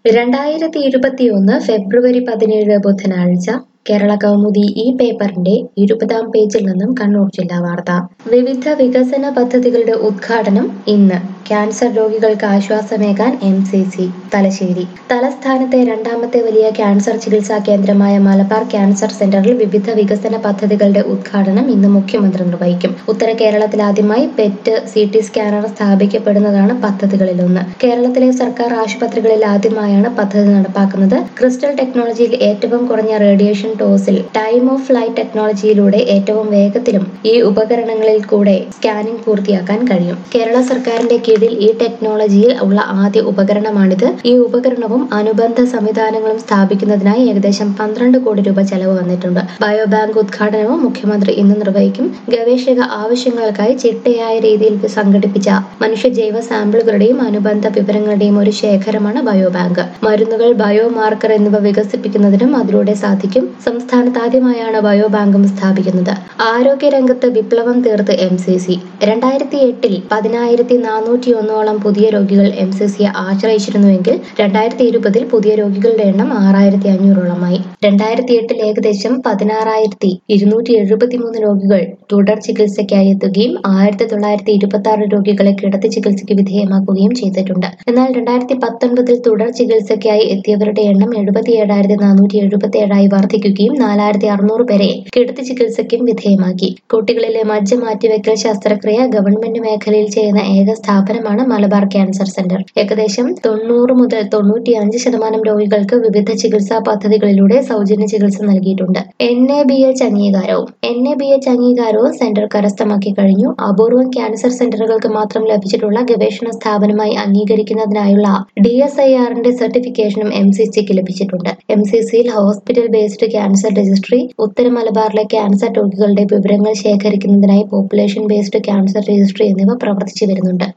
രണ്ടായിരത്തി ഇരുപത്തിയൊന്ന് ഫെബ്രുവരി പതിനേഴ് ബുധനാഴ്ച കേരള കൗമുദി ഈ പേപ്പറിന്റെ ഇരുപതാം പേജിൽ നിന്നും കണ്ണൂർ ജില്ലാ വാർത്ത വിവിധ വികസന പദ്ധതികളുടെ ഉദ്ഘാടനം ഇന്ന് ക്യാൻസർ രോഗികൾക്ക് ആശ്വാസമേകാൻ എം സി സി തലശ്ശേരി തലസ്ഥാനത്തെ രണ്ടാമത്തെ വലിയ ക്യാൻസർ ചികിത്സാ കേന്ദ്രമായ മലബാർ ക്യാൻസർ സെന്ററിൽ വിവിധ വികസന പദ്ധതികളുടെ ഉദ്ഘാടനം ഇന്ന് മുഖ്യമന്ത്രി നിർവഹിക്കും ഉത്തര കേരളത്തിൽ ആദ്യമായി പെറ്റ് സി ടി സ്കാനർ സ്ഥാപിക്കപ്പെടുന്നതാണ് പദ്ധതികളിലൊന്ന് കേരളത്തിലെ സർക്കാർ ആശുപത്രികളിൽ ആദ്യമായാണ് പദ്ധതി നടപ്പാക്കുന്നത് ക്രിസ്റ്റൽ ടെക്നോളജിയിൽ ഏറ്റവും കുറഞ്ഞ റേഡിയേഷൻ ഡോസിൽ ടൈം ഓഫ് ഫ്ലൈറ്റ് ടെക്നോളജിയിലൂടെ ഏറ്റവും വേഗത്തിലും ഈ ഉപകരണങ്ങളിൽ കൂടെ സ്കാനിംഗ് പൂർത്തിയാക്കാൻ കഴിയും കേരള സർക്കാരിന്റെ കീഴിൽ ഈ ടെക്നോളജിയിൽ ഉള്ള ആദ്യ ഉപകരണമാണിത് ഈ ഉപകരണവും അനുബന്ധ സംവിധാനങ്ങളും സ്ഥാപിക്കുന്നതിനായി ഏകദേശം പന്ത്രണ്ട് കോടി രൂപ ചെലവ് വന്നിട്ടുണ്ട് ബയോബാങ്ക് ഉദ്ഘാടനവും മുഖ്യമന്ത്രി ഇന്ന് നിർവഹിക്കും ഗവേഷക ആവശ്യങ്ങൾക്കായി ചിട്ടയായ രീതിയിൽ സംഘടിപ്പിച്ച മനുഷ്യ ജൈവ സാമ്പിളുകളുടെയും അനുബന്ധ വിവരങ്ങളുടെയും ഒരു ശേഖരമാണ് ബയോബാങ്ക് മരുന്നുകൾ ബയോമാർക്കർ എന്നിവ വികസിപ്പിക്കുന്നതിനും അതിലൂടെ സാധിക്കും സംസ്ഥാനത്ത് ആദ്യമായാണ് ബയോബാങ്കും സ്ഥാപിക്കുന്നത് ആരോഗ്യരംഗത്ത് വിപ്ലവം തീർത്ത് എം സി സി രണ്ടായിരത്തി എട്ടിൽ പതിനായിരത്തി നാനൂറ്റി ഒന്നോളം പുതിയ രോഗികൾ എം സി സിയെ ആശ്രയിച്ചിരുന്നുവെങ്കിൽ രണ്ടായിരത്തി ഇരുപതിൽ പുതിയ രോഗികളുടെ എണ്ണം ആറായിരത്തി അഞ്ഞൂറോളമായി രണ്ടായിരത്തി എട്ടിൽ ഏകദേശം പതിനാറായിരത്തി ഇരുന്നൂറ്റി എഴുപത്തി മൂന്ന് രോഗികൾ തുടർ ചികിത്സയ്ക്കായി എത്തുകയും ആയിരത്തി തൊള്ളായിരത്തി ഇരുപത്തി ആറ് രോഗികളെ കിടത്തി ചികിത്സയ്ക്ക് വിധേയമാക്കുകയും ചെയ്തിട്ടുണ്ട് എന്നാൽ രണ്ടായിരത്തി പത്തൊൻപതിൽ തുടർ ചികിത്സയ്ക്കായി എത്തിയവരുടെ എണ്ണം എഴുപത്തി ഏഴായിരത്തി നാനൂറ്റി എഴുപത്തി ഏഴായി വർദ്ധിക്കുകയും നാലായിരത്തി അറുന്നൂറ് പേരെ കിടത്തി ചികിത്സയ്ക്കും വിധേയമാക്കി കുട്ടികളിലെ മജ്ജ മാറ്റിവെക്കൽ ശസ്ത്രക്രിയ ഗവൺമെന്റ് മേഖലയിൽ ചെയ്യുന്ന ഏക സ്ഥാപനമാണ് മലബാർ ക്യാൻസർ സെന്റർ ഏകദേശം തൊണ്ണൂറ് മുതൽ തൊണ്ണൂറ്റി അഞ്ച് ശതമാനം രോഗികൾക്ക് വിവിധ ചികിത്സാ പദ്ധതികളിലൂടെ സൗജന്യ ചികിത്സ നൽകിയിട്ടുണ്ട് എൻ എ ബി എച്ച് അംഗീകാരവും എൻ എ ബി എച്ച് അംഗീകാരവും സെന്റർ കരസ്ഥമാക്കി കഴിഞ്ഞു അപൂർവം ക്യാൻസർ സെന്ററുകൾക്ക് മാത്രം ലഭിച്ചിട്ടുള്ള ഗവേഷണ സ്ഥാപനമായി അംഗീകരിക്കുന്നതിനായുള്ള ഡി എസ് ഐ ആറിന്റെ സർട്ടിഫിക്കേഷനും എം സി സിക്ക് ലഭിച്ചിട്ടുണ്ട് എം സി സിയിൽ ഹോസ്പിറ്റൽ ബേസ്ഡ് ക്യാൻസർ രജിസ്ട്രി ഉത്തര മലബാറിലെ ക്യാൻസർ രോഗികളുടെ വിവരങ്ങൾ ശേഖരിക്കുന്നതിനായി പോപ്പുലേഷൻ ബേസ്ഡ് ക്യാൻസർ രജിസ്ട്രി എന്നിവ പ്രവർത്തിച്ചു വരുന്നുണ്ട്